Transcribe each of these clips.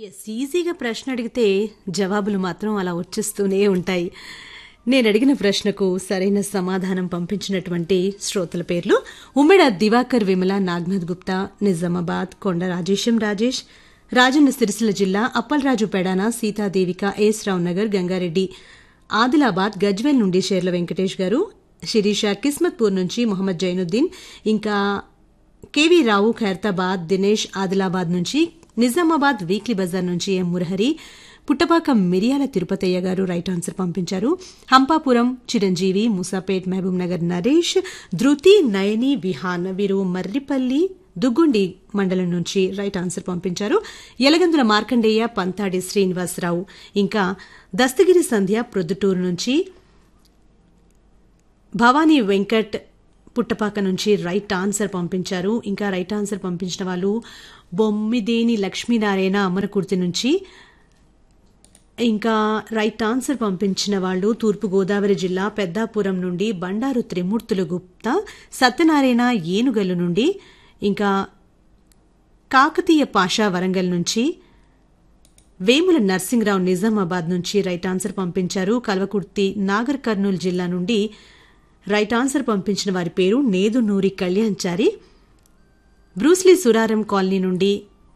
yes ఈజీగా ప్రశ్న అడిగితే జవాబులు మాత్రం అలా వచ్చేస్తూనే ఉంటాయి నేను అడిగిన ప్రశ్నకు సరైన సమాధానం పంపించినటువంటి శ్రోతల పేర్లు ఉమ్మెడ దివాకర్ విమల నాగ్నాథ్ గుప్తా నిజామాబాద్ కొండ రాజేశం రాజేష్ రాజన్న సిరిసిల్ల జిల్లా అప్పలరాజు పెడాన సీతాదేవిక ఎస్ రావు నగర్ గంగారెడ్డి ఆదిలాబాద్ గజ్వేల్ నుండి షేర్ల వెంకటేష్ గారు శిరీష కిస్మత్పూర్ నుంచి మొహమ్మద్ జైనుద్దీన్ ఇంకా కేవీ రావు ఖైరతాబాద్ దినేష్ ఆదిలాబాద్ నుంచి నిజామాబాద్ వీక్లీ బజార్ నుంచి ఎం మురహరి పుట్టపాక మిరియాల తిరుపతయ్య గారు రైట్ ఆన్సర్ పంపించారు హంపాపురం చిరంజీవి ముసాపేట్ మహబూబ్ నగర్ నరేష్ ధృతి నయని విహాన్ వీరు మర్రిపల్లి దుగ్గుండి మండలం నుంచి రైట్ ఆన్సర్ పంపించారు యలగందుల మార్కండేయ పంతాడి శ్రీనివాసరావు ఇంకా దస్తగిరి సంధ్య ప్రొద్దుటూరు నుంచి భవానీ వెంకట్ పుట్టపాక నుంచి రైట్ ఆన్సర్ పంపించారు ఇంకా రైట్ ఆన్సర్ పంపించిన వాళ్ళు బొమ్మిదేని లక్ష్మీనారాయణ అమరకుర్తి నుంచి ఇంకా రైట్ ఆన్సర్ పంపించిన వాళ్ళు తూర్పు గోదావరి జిల్లా పెద్దాపురం నుండి బండారు త్రిమూర్తులు గుప్తా సత్యనారాయణ ఏనుగల్లు నుండి ఇంకా కాకతీయ పాషా వరంగల్ నుంచి వేముల నర్సింగ్రావు నిజామాబాద్ నుంచి రైట్ ఆన్సర్ పంపించారు కల్వకుర్తి నాగర్ కర్నూలు జిల్లా నుండి రైట్ ఆన్సర్ పంపించిన వారి పేరు నేదునూరి కళ్యాణ్చారి బ్రూస్లీ సురారం కాలనీ నుండి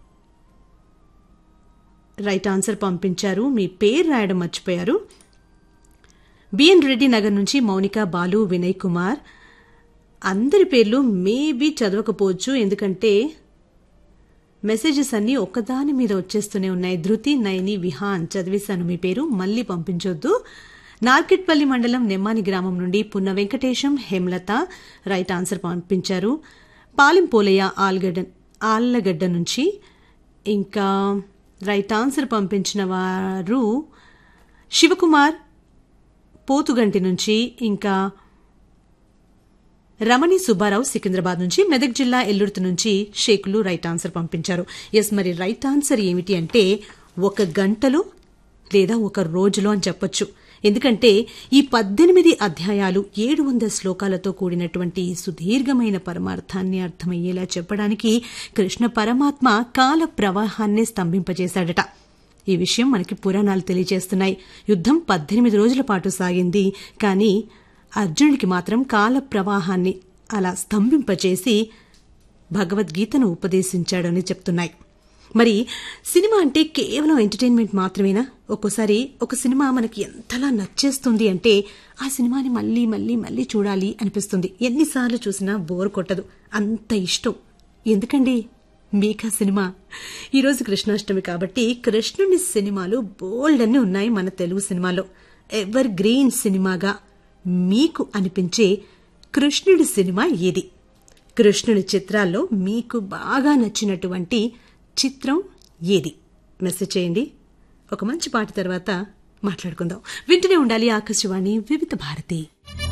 రైట్ ఆన్సర్ పంపించారు మీ పేరు రాయడం మర్చిపోయారు బిఎన్ రెడ్డి నగర్ నుంచి మౌనిక బాలు వినయ్ కుమార్ అందరి పేర్లు మేబీ చదవకపోవచ్చు ఎందుకంటే మెసేజెస్ అన్నీ ఒక్కదాని మీద వచ్చేస్తూనే ఉన్నాయి ధృతి నయని విహాన్ చదివేశాను మీ పేరు మళ్ళీ పంపించొద్దు నార్కెట్పల్లి మండలం నెమ్మాని గ్రామం నుండి పున్న వెంకటేశం హేమలత రైట్ ఆన్సర్ పంపించారు పాలెం పోలయ్య ఆల్గడ్డ ఆళ్లగడ్డ నుంచి ఇంకా రైట్ ఆన్సర్ పంపించిన వారు శివకుమార్ పోతుగంటి నుంచి ఇంకా రమణి సుబ్బారావు సికింద్రాబాద్ నుంచి మెదక్ జిల్లా ఎల్లుర్తి నుంచి షేకులు రైట్ ఆన్సర్ పంపించారు ఎస్ మరి రైట్ ఆన్సర్ ఏమిటి అంటే ఒక గంటలో లేదా ఒక రోజులో అని చెప్పొచ్చు ఎందుకంటే ఈ పద్దెనిమిది అధ్యాయాలు ఏడు వందల శ్లోకాలతో కూడినటువంటి సుదీర్ఘమైన పరమార్థాన్ని అర్థమయ్యేలా చెప్పడానికి కృష్ణ పరమాత్మ కాల ప్రవాహాన్నే స్తంభింపజేశాడట ఈ విషయం మనకి పురాణాలు తెలియజేస్తున్నాయి యుద్దం పద్దెనిమిది రోజుల పాటు సాగింది కానీ అర్జునుడికి మాత్రం కాల ప్రవాహాన్ని అలా స్తంభింపచేసి భగవద్గీతను ఉపదేశించాడని చెప్తున్నాయి మరి సినిమా అంటే కేవలం ఎంటర్టైన్మెంట్ మాత్రమేనా ఒక్కోసారి ఒక సినిమా మనకి ఎంతలా నచ్చేస్తుంది అంటే ఆ సినిమాని మళ్ళీ మళ్ళీ మళ్ళీ చూడాలి అనిపిస్తుంది ఎన్నిసార్లు చూసినా బోర్ కొట్టదు అంత ఇష్టం ఎందుకండి మీకా సినిమా ఈరోజు కృష్ణాష్టమి కాబట్టి కృష్ణుని సినిమాలు బోల్డ్ అన్ని ఉన్నాయి మన తెలుగు సినిమాలో ఎవర్ గ్రీన్ సినిమాగా మీకు అనిపించే కృష్ణుడి సినిమా ఏది కృష్ణుడి చిత్రాల్లో మీకు బాగా నచ్చినటువంటి చిత్రం ఏది మెసేజ్ చేయండి ఒక మంచి పాట తర్వాత మాట్లాడుకుందాం వింటూనే ఉండాలి ఆకాశవాణి వివిధ భారతి